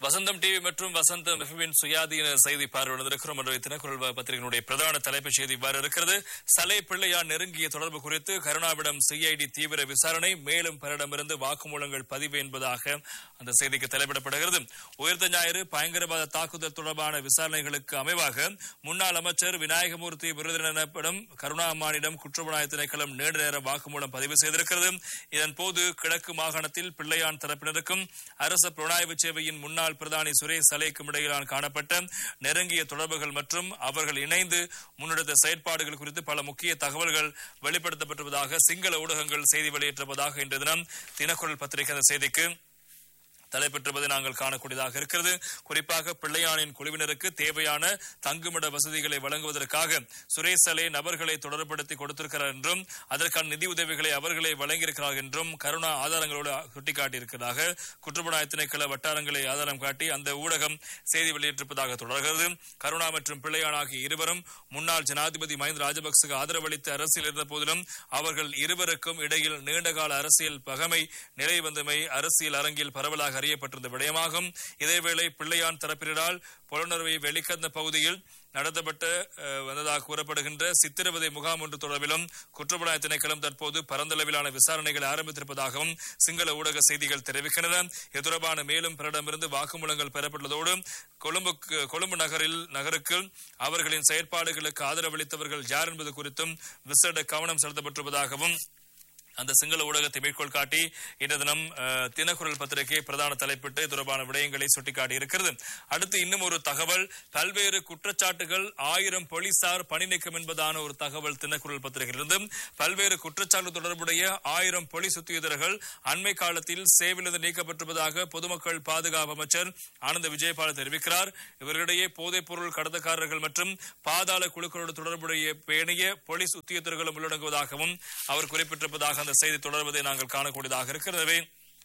வசந்தம் TV மற்றும் வசந்தம் எஃப்எம்மின் சுயாதீன செய்தி பார்வையிடுகிறோம் என்ற தினக்குரல் பத்திரிகையினுடைய பிரதான தலைப்புச் செய்தி இவ்வாறு இருக்கிறது சலை பிள்ளையார் நெருங்கிய தொடர்பு குறித்து கருணாவிடம் சிஐடி தீவிர விசாரணை மேலும் பலரிடமிருந்து வாக்குமூலங்கள் பதிவு என்பதாக அந்த செய்திக்கு தலைப்பிடப்படுகிறது உயர்ந்த ஞாயிறு பயங்கரவாத தாக்குதல் தொடர்பான விசாரணைகளுக்கு அமைவாக முன்னாள் அமைச்சர் விநாயகமூர்த்தி விருதுடன் எனப்படும் கருணா அம்மானிடம் குற்றப்புலனாய்வு திணைக்களம் நீண்ட நேர வாக்குமூலம் பதிவு செய்திருக்கிறது இதன் போது கிழக்கு மாகாணத்தில் பிள்ளையான் தரப்பினருக்கும் அரசு புலனாய்வு சேவையின் முன்னாள் பிரதானி சுரேஷ் சலேக்கும் இடையிலான காணப்பட்ட நெருங்கிய தொடர்புகள் மற்றும் அவர்கள் இணைந்து முன்னெடுத்த செயற்பாடுகள் குறித்து பல முக்கிய தகவல்கள் வெளிப்படுத்தப்பட்டிருப்பதாக சிங்கள ஊடகங்கள் செய்தி வெளியிட்டிருப்பதாக இன்று தினம் தினக்குரல் பத்திரிகை அந்த செய்திக்கு தலைப்பெற்றுவதை நாங்கள் காணக்கூடியதாக இருக்கிறது குறிப்பாக பிள்ளையானின் குழுவினருக்கு தேவையான தங்குமிட வசதிகளை வழங்குவதற்காக சுரேஷ் சலே நபர்களை தொடர்படுத்தி கொடுத்திருக்கிறார் என்றும் அதற்கான நிதி உதவிகளை அவர்களே வழங்கியிருக்கிறார் என்றும் கருணா ஆதாரங்களோடு சுட்டிக்காட்டியிருக்கிறதாக குற்றப்புலனாய்வு திணைக்கள வட்டாரங்களை ஆதாரம் காட்டி அந்த ஊடகம் செய்தி வெளியிட்டிருப்பதாக தொடர்கிறது கருணா மற்றும் பிள்ளையான் ஆகிய இருவரும் முன்னாள் ஜனாதிபதி மஹிந்த ராஜபக்சக்கு ஆதரவளித்து அரசியல் இருந்த போதிலும் அவர்கள் இருவருக்கும் இடையில் நீண்டகால அரசியல் பகமை நிலை வந்தமை அரசியல் அரங்கில் பரவலாக அறியப்பட்டிருந்த விடயமாகும் இதேவேளை பிள்ளையான் தரப்பினரால் புலனறுவை வெளிக்கந்த பகுதியில் நடத்தப்பட்ட அஹ், வந்ததாக கூறப்படுகின்ற சித்திரவதை முகாம் ஒன்று தொடர்பிலும் குற்றப்புலனாய்வு திணைக்களம் தற்போது பரந்தளவிலான விசாரணைகளை ஆரம்பித்திருப்பதாகவும் சிங்கள ஊடக செய்திகள் தெரிவிக்கின்றன இது தொடர்பான மேலும் பிறரிடமிருந்து வாக்குமூலங்கள் பெறப்பட்டுள்ளதோடு கொழும்பு கொழும்பு நகரில் நகருக்கு அவர்களின் செயற்பாடுகளுக்கு ஆதரவளித்தவர்கள் யார் என்பது குறித்தும் விசேட கவனம் செலுத்தப்பட்டிருப்பதாகவும் அந்த சிங்கள ஊடகத்தை மேற்கோள் காட்டி இன்று தினம் அஹ், தினக்குரல் பத்திரிகை பிரதான தலைப்பிட்டு இது தொடர்பான விடயங்களை சுட்டிக்காட்டி இருக்கிறது அடுத்து இன்னும் ஒரு தகவல் பல்வேறு குற்றச்சாட்டுகள் ஆயிரம் போலீசார் பணி நீக்கம் என்பதான ஒரு தகவல் தினக்குரல் பத்திரிகையிலிருந்து பல்வேறு குற்றச்சாட்டு தொடர்புடைய ஆயிரம் போலீஸ் உத்தியோகர்கள் அண்மை காலத்தில் சேவையிலிருந்து நீக்கப்பட்டிருப்பதாக பொதுமக்கள் பாதுகாப்பு அமைச்சர் ஆனந்த விஜயபால தெரிவிக்கிறார் இவர்களிடையே போதைப் பொருள் கடத்தக்காரர்கள் மற்றும் பாதாள குழுக்களோடு தொடர்புடைய பேணிய போலீஸ் உத்தியோகர்களும் உள்ளடங்குவதாகவும் அவர் குறிப்பிட்டிருப்பதாக அந்த செய்தி தொடர்வதை நாங்கள் காணக்கூடியதாக இருக்கிறது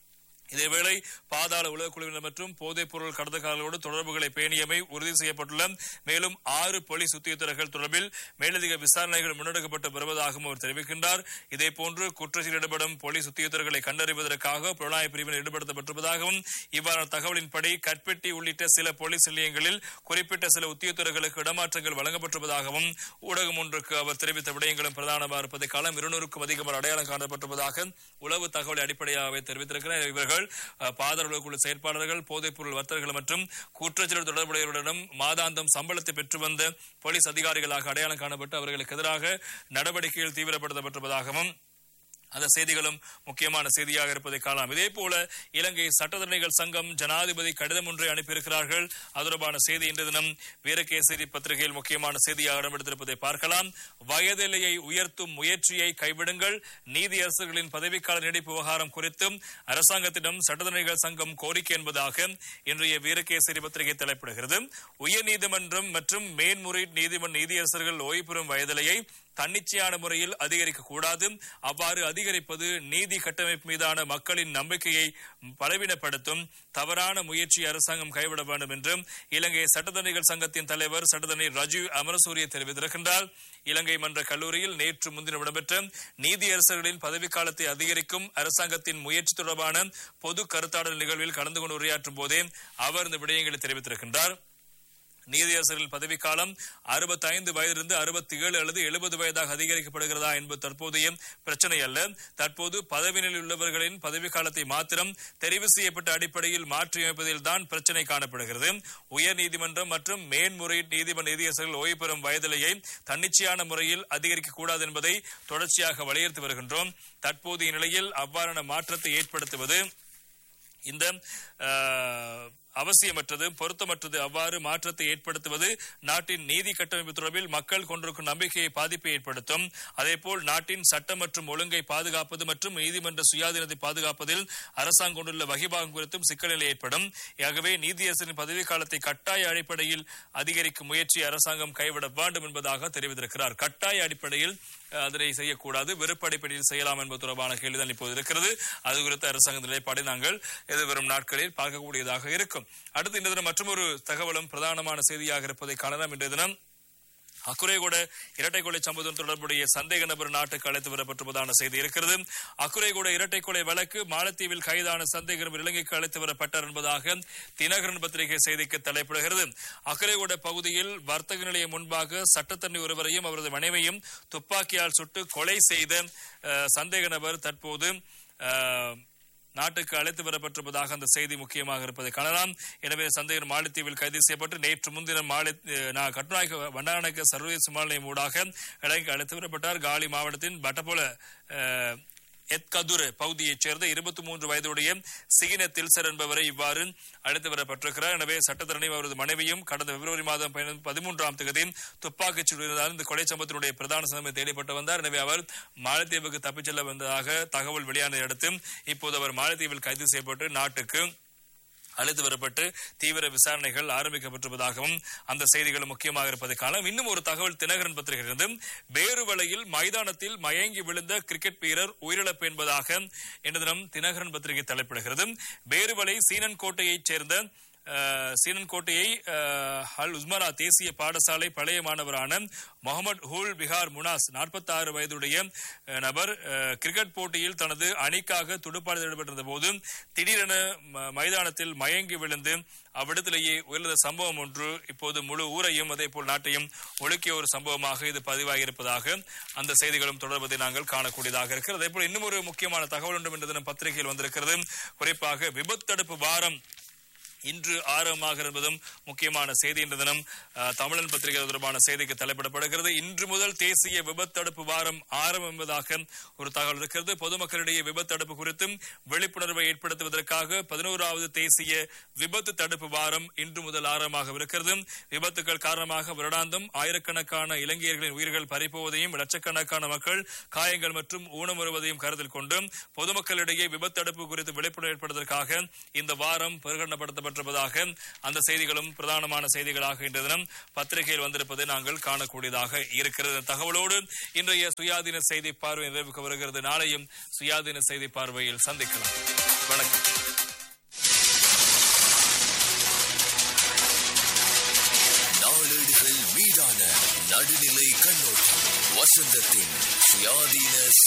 இதேவேளை பாதாள உலக குழுவினர் மற்றும் போதைப் பொருள் கடத்தக்காரர்களோடு தொடர்புகளை பேணியமை உறுதி செய்யப்பட்டுள்ள மேலும் ஆறு போலீஸ் உத்தியோகத்தர்கள் தொடர்பில் மேலதிக விசாரணைகள் முன்னெடுக்கப்பட்டு வருவதாகவும் அவர் தெரிவிக்கின்றார் இதேபோன்று குற்றத்தில் ஈடுபடும் போலீஸ் உத்தியோகத்தர்களை கண்டறிவதற்காக புலனாய்வு பிரிவினர் ஈடுபடுத்தப்பட்டிருப்பதாகவும் இவ்வாறான தகவலின்படி கட்பெட்டி உள்ளிட்ட சில போலீஸ் நிலையங்களில் குறிப்பிட்ட சில உத்தியோகத்தர்களுக்கு இடமாற்றங்கள் வழங்கப்பட்டிருப்பதாகவும் ஊடகம் ஒன்றுக்கு அவர் தெரிவித்த விடயங்களும் பிரதானமாக இருப்பதை காலம் இருநூறுக்கும் அதிகமாக அடையாளம் காணப்பட்டிருப்பதாக உளவு தகவலை அடிப்படையாக தெரிவித்திருக்கிறார் இவர்கள் அஹ், பாதாள குழு செயற்பாளர்கள் போதைப் பொருள் வர்த்தகர்கள் மற்றும் குற்றச்செயல் தொடர்புடையவர்களிடம் மாதாந்தம் சம்பளத்தை பெற்று வந்த போலீஸ் அதிகாரிகளாக அடையாளம் காணப்பட்டு அவர்களுக்கு எதிராக நடவடிக்கைகள் தீவிரப்படுத்தப்பட்டிருப்பதாகவும் அந்த செய்திகளும் முக்கியமான செய்தியாக இருப்பதை காணலாம் இதே போல இலங்கை சட்டத்தரணிகள் சங்கம் ஜனாதிபதி கடிதம் ஒன்றை அனுப்பியிருக்கிறார்கள் அது தொடர்பான செய்தி இன்று தினம் வீரகேசரி பத்திரிகையில் முக்கியமான செய்தியாக இடம்பெடுத்திருப்பதை பார்க்கலாம் வயதிலையை உயர்த்தும் முயற்சியை கைவிடுங்கள் நீதியரசர்களின் பதவிக்கால நீடிப்பு விவகாரம் குறித்தும் அரசாங்கத்திடம் சட்டத்தரணிகள் சங்கம் கோரிக்கை என்பதாக இன்றைய வீரகேசரி பத்திரிகை தலைப்பிடுகிறது உயர்நீதிமன்றம் மற்றும் மேன்முறையீட்டு நீதிமன்ற நீதியரசர்கள் ஓய்வு பெறும் வயதிலையை தன்னிச்சையான முறையில் அதிகரிக்க கூடாது அவ்வாறு அதிகரிப்பது நீதி கட்டமைப்பு மீதான மக்களின் நம்பிக்கையை பலவீனப்படுத்தும் தவறான முயற்சி அரசாங்கம் கைவிட வேண்டும் என்றும் இலங்கை சட்டத்தரணிகள் சங்கத்தின் தலைவர் சட்டத்தரணி ரஜீவ் அமரசூரிய தெரிவித்திருக்கின்றார் இலங்கை மன்ற கல்லூரியில் நேற்று முன்தினம் இடம்பெற்ற நீதியரசர்களின் பதவிக்காலத்தை அதிகரிக்கும் அரசாங்கத்தின் முயற்சி தொடர்பான பொது கருத்தாடல் நிகழ்வில் கலந்து கொண்டு உரையாற்றும் போதே அவர் இந்த விடயங்களை தெரிவித்திருக்கின்றார் நீதியரசர்கள் பதவிக்காலம் அறுபத்தைந்து வயதிலிருந்து அறுபத்தி ஏழு அல்லது எழுபது வயதாக அதிகரிக்கப்படுகிறதா என்பது தற்போதைய பிரச்சனை அல்ல தற்போது பதவியில் உள்ளவர்களின் பதவிக்காலத்தை மாத்திரம் தெரிவு செய்யப்பட்ட அடிப்படையில் மாற்றியமைப்பதில் தான் பிரச்சனை காணப்படுகிறது உயர் நீதிமன்றம் மற்றும் மேன்முறையீட்டு நீதிமன்ற நீதியரசர்கள் ஓய்வு பெறும் வயதிலேயே தன்னிச்சையான முறையில் அதிகரிக்க கூடாது என்பதை தொடர்ச்சியாக வலியுறுத்தி வருகின்றோம் தற்போதைய நிலையில் அவ்வாறான மாற்றத்தை ஏற்படுத்துவது இந்த அஹ், அவசியமற்றது பொருத்தமற்றது அவ்வாறு மாற்றத்தை ஏற்படுத்துவது நாட்டின் நீதி கட்டமைப்பு தொடர்பில் மக்கள் கொண்டிருக்கும் நம்பிக்கையை பாதிப்பை ஏற்படுத்தும் அதேபோல் நாட்டின் சட்டம் மற்றும் ஒழுங்கை பாதுகாப்பது மற்றும் நீதிமன்ற சுயாதீனத்தை பாதுகாப்பதில் அரசாங்கம் கொண்டுள்ள வகிபாகம் குறித்தும் சிக்கல் நிலை ஏற்படும் ஆகவே நீதியரசரின் பதவிக்காலத்தை கட்டாய அடிப்படையில் அதிகரிக்கும் முயற்சி அரசாங்கம் கைவிட வேண்டும் என்பதாக தெரிவித்திருக்கிறார் கட்டாய அடிப்படையில் அஹ், அதனை செய்யக்கூடாது வெறுப்பு அடிப்படையில் செய்யலாம் என்பது தொடர்பான கேள்விதான் இப்போது இருக்கிறது அது குறித்த அரசாங்க நிலைப்பாடை நாங்கள் எதிர்வரும் நாட்களில் பார்க்கக்கூடியதாக இருக்கும் அடுத்து இந்த தினம் மற்றொரு தகவலும் பிரதானமான செய்தியாக இருப்பதை காணலாம் இன்றைய தினம் அக்குறைகூட இரட்டை கொலை சம்பவம் தொடர்புடைய சந்தேக நபர் நாட்டுக்கு அழைத்து வரப்பட்டுள்ளதான செய்தி இருக்கிறது அக்குறைகூட இரட்டை கொலை வழக்கு மாலத்தீவில் கைதான சந்தேக நபர் இலங்கைக்கு அழைத்து வரப்பட்டார் என்பதாக தினகரன் பத்திரிகை செய்திக்கு தலைப்பிடுகிறது அக்கரைகூட பகுதியில் வர்த்தக நிலையம் முன்பாக சட்டத்தண்ணி ஒருவரையும் அவரது மனைவியும் துப்பாக்கியால் சுட்டு கொலை செய்த அஹ், சந்தேக நபர் தற்போது அஹ், நாட்டுக்கு அழைத்து வரப்பட்டிருப்பதாக அந்த செய்தி முக்கியமாக இருப்பதை காணலாம் எனவே சந்தேகர் மாலத்தீவில் கைது செய்யப்பட்டு நேற்று முன்தினம் மாலை அஹ், கட்டுநாயக்க வண்டானக்க சர்வதேச விமான நிலையம் ஊடாக இலங்கைக்கு அழைத்து வரப்பட்டார் காலி மாவட்டத்தின் பட்டபோல அஹ், எத்கதுர் பகுதியைச் சேர்ந்த இருபத்தி மூன்று வயதுடைய சிகின தில்சர் என்பவரை இவ்வாறு அழைத்து வரப்பட்டிருக்கிறார் எனவே சட்டத்தரணி அவரது மனைவியும் கடந்த பிப்ரவரி மாதம் பதின- பதிமூன்றாம் தேதி துப்பாக்கிச் சூடு இருந்தார் இந்த கொலை சம்பவத்தினுடைய பிரதான சந்தமே தேடிப்பட்டு வந்தார் எனவே அவர் மாலத்தீவுக்கு தப்பிச் செல்ல வந்ததாக தகவல் வெளியானதை அடுத்து இப்போது அவர் மாலத்தீவில் கைது செய்யப்பட்டு நாட்டுக்கு அழைத்து வரப்பட்டு தீவிர விசாரணைகள் ஆரம்பிக்கப்பட்டிருப்பதாகவும் அந்த செய்திகள் முக்கியமாக இருப்பதை காணலாம் இன்னும் ஒரு தகவல் தினகரன் பத்திரிகையிலிருந்து பேருவளையில் மைதானத்தில் மயங்கி விழுந்த கிரிக்கெட் வீரர் உயிரிழப்பு என்பதாக இன்று தினம் தினகரன் பத்திரிகை தலைப்பிடுகிறது பேருவளை சீனன் கோட்டையைச் சேர்ந்த அஹ், சீனன் கோட்டையை அஹ், அல் உஸ்மரா தேசிய பாடசாலை பழைய மாணவரான முகமது ஹூல் பிகார் முனாஸ் 46 வயதுடைய அஹ், நபர் அஹ், கிரிக்கெட் போட்டியில் தனது அணிக்காக துடுப்பாடு ஈடுபட்டிருந்த போது திடீரென ம- மைதானத்தில் மயங்கி விழுந்து அவ்விடத்திலேயே உயர்ந்த சம்பவம் ஒன்று இப்போது முழு ஊரையும் அதே போல் நாட்டையும் ஒழுக்கிய ஒரு சம்பவமாக இது பதிவாகியிருப்பதாக அந்த செய்திகளும் தொடர்வதை நாங்கள் காணக்கூடியதாக இருக்கிறது அதே போல் இன்னும் ஒரு முக்கியமான தகவல் ஒன்றும் இன்று தினம் பத்திரிகையில் வந்திருக்கிறது குறிப்பாக விபத்தடுப்பு வாரம் இன்று ஆரம்பமாக என்பதும் முக்கியமான செய்தி என்ற தினம் அஹ், தமிழன் பத்திரிகை தொடர்பான செய்திக்கு தலைப்பிடப்படுகிறது இன்று முதல் தேசிய விபத்தடுப்பு வாரம் ஆரம்பம் என்பதாக ஒரு தகவல் இருக்கிறது பொதுமக்களிடையே விபத்தடுப்பு குறித்தும் விழிப்புணர்வை ஏற்படுத்துவதற்காக பதினோராவது தேசிய விபத்து தடுப்பு வாரம் இன்று முதல் ஆரம்பமாக இருக்கிறது விபத்துக்கள் காரணமாக வருடாந்தம் ஆயிரக்கணக்கான இலங்கையர்களின் உயிர்கள் பறிப்போவதையும் லட்சக்கணக்கான மக்கள் காயங்கள் மற்றும் ஊனமுறுவதையும் கருத்தில் கொண்டு பொதுமக்களிடையே விபத்தடுப்பு குறித்து விழிப்புணர்வு ஏற்படுவதற்காக இந்த வாரம் பிரகடனப்படுத்தப்பட்டிருப்பதாக அந்த செய்திகளும் பிரதானமான செய்திகளாக இன்று தினம் பத்திரிகையில் வந்திருப்பதை நாங்கள் காணக்கூடியதாக இருக்கிறது இந்த தகவலோடு இன்றைய சுயாதீன செய்தி பார்வை நிறைவுக்கு வருகிறது நாளையும் சுயாதீன செய்தி பார்வையில் சந்திக்கலாம் வணக்கம் நாளேடுகள் மீதான நடுநிலை கண்ணோட்டம் வசந்தத்தின் சுயாதீன